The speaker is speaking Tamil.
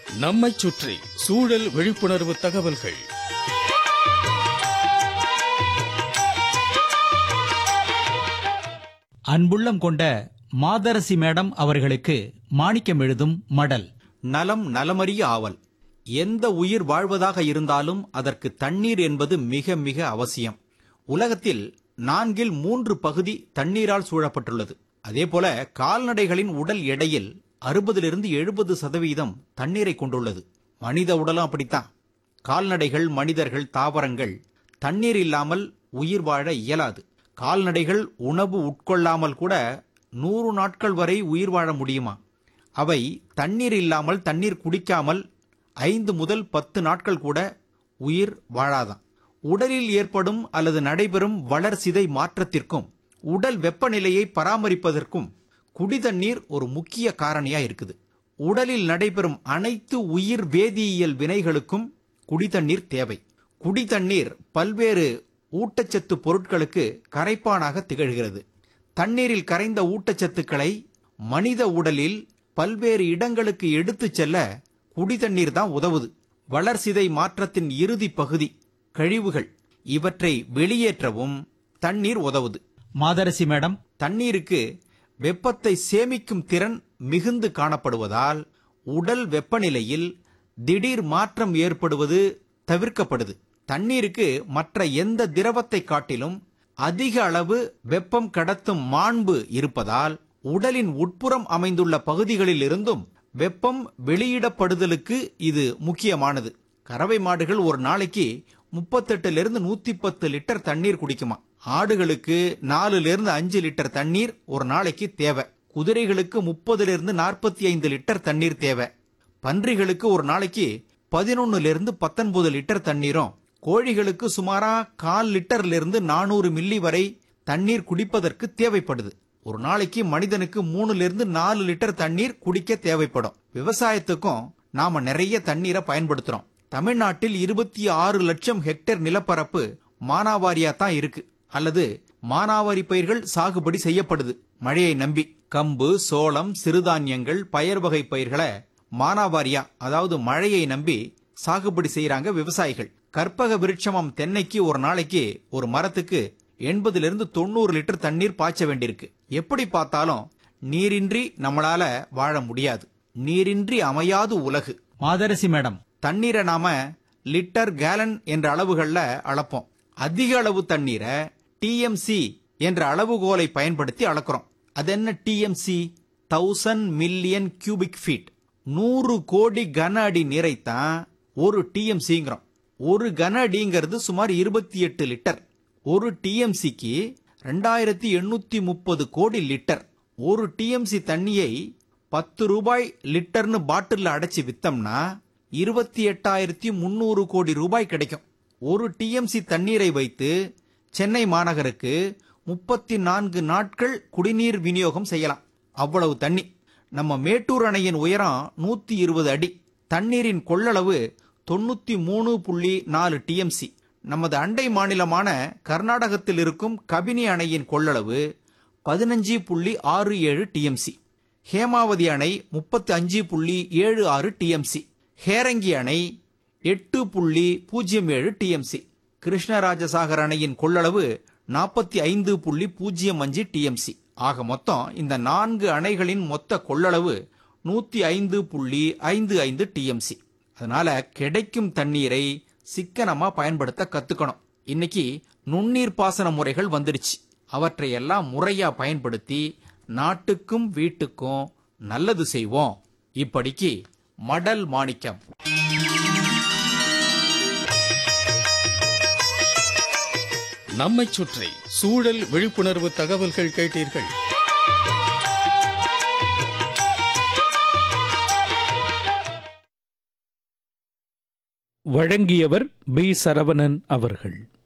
நம்மைச் சுற்றி சூழல் விழிப்புணர்வு தகவல்கள் அன்புள்ளம் கொண்ட மாதரசி மேடம் அவர்களுக்கு மாணிக்கம் எழுதும் மடல் நலம் நலமறிய ஆவல் எந்த உயிர் வாழ்வதாக இருந்தாலும் அதற்கு தண்ணீர் என்பது மிக மிக அவசியம் உலகத்தில் நான்கில் மூன்று பகுதி தண்ணீரால் சூழப்பட்டுள்ளது அதேபோல கால்நடைகளின் உடல் எடையில் அறுபதிலிருந்து எழுபது சதவீதம் தண்ணீரை கொண்டுள்ளது மனித உடலும் அப்படித்தான் கால்நடைகள் மனிதர்கள் தாவரங்கள் தண்ணீர் இல்லாமல் உயிர் வாழ இயலாது கால்நடைகள் உணவு உட்கொள்ளாமல் கூட நூறு நாட்கள் வரை உயிர் வாழ முடியுமா அவை தண்ணீர் இல்லாமல் தண்ணீர் குடிக்காமல் ஐந்து முதல் பத்து நாட்கள் கூட உயிர் வாழாதாம் உடலில் ஏற்படும் அல்லது நடைபெறும் வளர்சிதை மாற்றத்திற்கும் உடல் வெப்பநிலையை பராமரிப்பதற்கும் குடிதண்ணீர் ஒரு முக்கிய காரணியா இருக்குது உடலில் நடைபெறும் அனைத்து உயிர் வேதியியல் வினைகளுக்கும் குடிதண்ணீர் தேவை குடிதண்ணீர் பல்வேறு ஊட்டச்சத்து பொருட்களுக்கு கரைப்பானாக திகழ்கிறது தண்ணீரில் கரைந்த ஊட்டச்சத்துக்களை மனித உடலில் பல்வேறு இடங்களுக்கு எடுத்துச் செல்ல குடிதண்ணீர் தான் உதவுது வளர்சிதை மாற்றத்தின் இறுதி பகுதி கழிவுகள் இவற்றை வெளியேற்றவும் தண்ணீர் உதவுது மாதரசி மேடம் தண்ணீருக்கு வெப்பத்தை சேமிக்கும் திறன் மிகுந்து காணப்படுவதால் உடல் வெப்பநிலையில் திடீர் மாற்றம் ஏற்படுவது தவிர்க்கப்படுது தண்ணீருக்கு மற்ற எந்த திரவத்தை காட்டிலும் அதிக அளவு வெப்பம் கடத்தும் மாண்பு இருப்பதால் உடலின் உட்புறம் அமைந்துள்ள பகுதிகளில் இருந்தும் வெப்பம் வெளியிடப்படுதலுக்கு இது முக்கியமானது கறவை மாடுகள் ஒரு நாளைக்கு முப்பத்தெட்டுல இருந்து நூத்தி பத்து லிட்டர் தண்ணீர் குடிக்குமா ஆடுகளுக்கு நாலுல இருந்து அஞ்சு லிட்டர் தண்ணீர் ஒரு நாளைக்கு தேவை குதிரைகளுக்கு முப்பதுல இருந்து நாற்பத்தி ஐந்து லிட்டர் தண்ணீர் தேவை பன்றிகளுக்கு ஒரு நாளைக்கு பதினொன்னுல இருந்து பத்தொன்பது லிட்டர் தண்ணீரும் கோழிகளுக்கு சுமாரா கால் லிட்டர்ல இருந்து நானூறு மில்லி வரை தண்ணீர் குடிப்பதற்கு தேவைப்படுது ஒரு நாளைக்கு மனிதனுக்கு மூணுல இருந்து நாலு லிட்டர் தண்ணீர் குடிக்க தேவைப்படும் விவசாயத்துக்கும் நாம நிறைய தண்ணீரை பயன்படுத்துறோம் தமிழ்நாட்டில் இருபத்தி ஆறு லட்சம் ஹெக்டேர் நிலப்பரப்பு மானாவாரியா தான் இருக்கு அல்லது மானாவாரி பயிர்கள் சாகுபடி செய்யப்படுது மழையை நம்பி கம்பு சோளம் சிறுதானியங்கள் பயர் வகை பயிர்களை மானாவாரியா அதாவது மழையை நம்பி சாகுபடி செய்யறாங்க விவசாயிகள் கற்பக விருட்சமம் தென்னைக்கு ஒரு நாளைக்கு ஒரு மரத்துக்கு எண்பதுல இருந்து தொண்ணூறு லிட்டர் தண்ணீர் பாய்ச்ச வேண்டியிருக்கு எப்படி பார்த்தாலும் நீரின்றி நம்மளால வாழ முடியாது நீரின்றி அமையாது உலகு மாதரசி மேடம் தண்ணீரை நாம லிட்டர் கேலன் என்ற அளவுகள்ல அளப்போம் அதிக அளவு தண்ணீரை டிஎம்சி என்ற அளவுகோலை பயன்படுத்தி அளக்கிறோம் அது என்ன TMC thousand million cubic feet நூறு கோடி கன அடி நீரைத்தான் ஒரு டிஎம்சிங்கிறோம் ஒரு கன அடிங்கிறது சுமார் இருபத்தி எட்டு லிட்டர் ஒரு டிஎம்சிக்கு ரெண்டாயிரத்தி எண்ணூத்தி முப்பது கோடி லிட்டர் ஒரு டிஎம்சி தண்ணியை பத்து ரூபாய் லிட்டர்னு பாட்டில்ல அடைச்சு வித்தோம்னா இருபத்தி எட்டாயிரத்தி முந்நூறு கோடி ரூபாய் கிடைக்கும் ஒரு டிஎம்சி தண்ணீரை வைத்து சென்னை மாநகருக்கு முப்பத்தி நான்கு நாட்கள் குடிநீர் விநியோகம் செய்யலாம் அவ்வளவு தண்ணி நம்ம மேட்டூர் அணையின் உயரம் நூத்தி இருபது அடி தண்ணீரின் கொள்ளளவு தொண்ணூத்தி மூணு புள்ளி நாலு டிஎம்சி நமது அண்டை மாநிலமான கர்நாடகத்தில் இருக்கும் கபினி அணையின் கொள்ளளவு பதினஞ்சு புள்ளி ஆறு ஏழு டிஎம்சி ஹேமாவதி அணை முப்பத்தி அஞ்சு புள்ளி ஏழு ஆறு டிஎம்சி ஹேரங்கி அணை எட்டு புள்ளி பூஜ்ஜியம் ஏழு டிஎம்சி கிருஷ்ணராஜசாகர் அணையின் கொள்ளளவு நாற்பத்தி ஐந்து புள்ளி பூஜ்ஜியம் அஞ்சு டிஎம்சி ஆக மொத்தம் இந்த நான்கு அணைகளின் மொத்த கொள்ளளவு நூத்தி ஐந்து புள்ளி ஐந்து ஐந்து டிஎம்சி அதனால கிடைக்கும் தண்ணீரை சிக்கனமா பயன்படுத்த கத்துக்கணும் இன்னைக்கு நுண்ணீர் பாசன முறைகள் வந்துருச்சு அவற்றை எல்லாம் முறையா பயன்படுத்தி நாட்டுக்கும் வீட்டுக்கும் நல்லது செய்வோம் இப்படிக்கு மடல் மாணிக்கம் நம்மைச் சுற்றி சூழல் விழிப்புணர்வு தகவல்கள் கேட்டீர்கள் வழங்கியவர் பி சரவணன் அவர்கள்